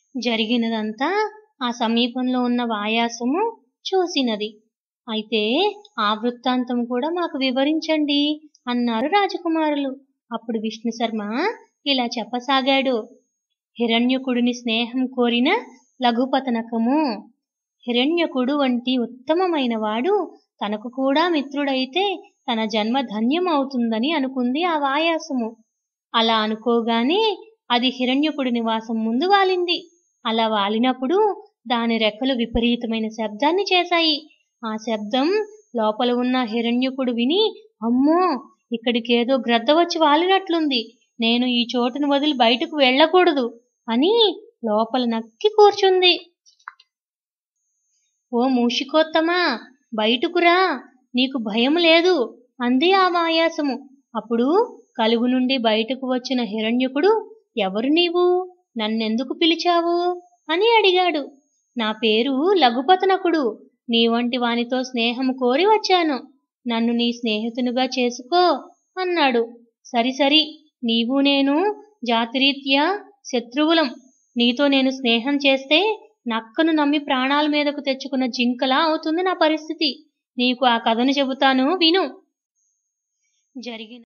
జరిగినదంతా ఆ సమీపంలో ఉన్న వాయాసము చూసినది అయితే ఆ వృత్తాంతం కూడా మాకు వివరించండి అన్నారు రాజకుమారులు అప్పుడు విష్ణు శర్మ ఇలా చెప్పసాగాడు హిరణ్యకుడిని స్నేహం కోరిన లఘుపతనకము హిరణ్యకుడు వంటి ఉత్తమమైన వాడు తనకు కూడా మిత్రుడైతే తన జన్మ ధన్యమవుతుందని అనుకుంది ఆ వాయాసము అలా అనుకోగానే అది హిరణ్యకుడి నివాసం ముందు వాలింది అలా వాలినప్పుడు దాని రెక్కలు విపరీతమైన శబ్దాన్ని చేశాయి ఆ శబ్దం లోపల ఉన్న హిరణ్యకుడు విని అమ్మో ఇక్కడికేదో గ్రద్ద వచ్చి వాలినట్లుంది నేను ఈ చోటును వదిలి బయటకు వెళ్ళకూడదు అని లోపల నక్కి కూర్చుంది ఓ మూషికోత్తమా బయటకురా నీకు భయం లేదు అంది ఆ వాయాసము అప్పుడు కలుగు నుండి బయటకు వచ్చిన హిరణ్యకుడు ఎవరు నీవు నన్నెందుకు పిలిచావు అని అడిగాడు నా పేరు లఘుపతనకుడు నీ వంటి వానితో స్నేహం కోరి వచ్చాను నన్ను నీ స్నేహితునిగా చేసుకో అన్నాడు సరి సరి నీవు నేను జాతిరీత్యా శత్రువులం నీతో నేను స్నేహం చేస్తే నక్కను నమ్మి ప్రాణాల మీదకు తెచ్చుకున్న జింకలా అవుతుంది నా పరిస్థితి నీకు ఆ కథను చెబుతాను విను జరిగిన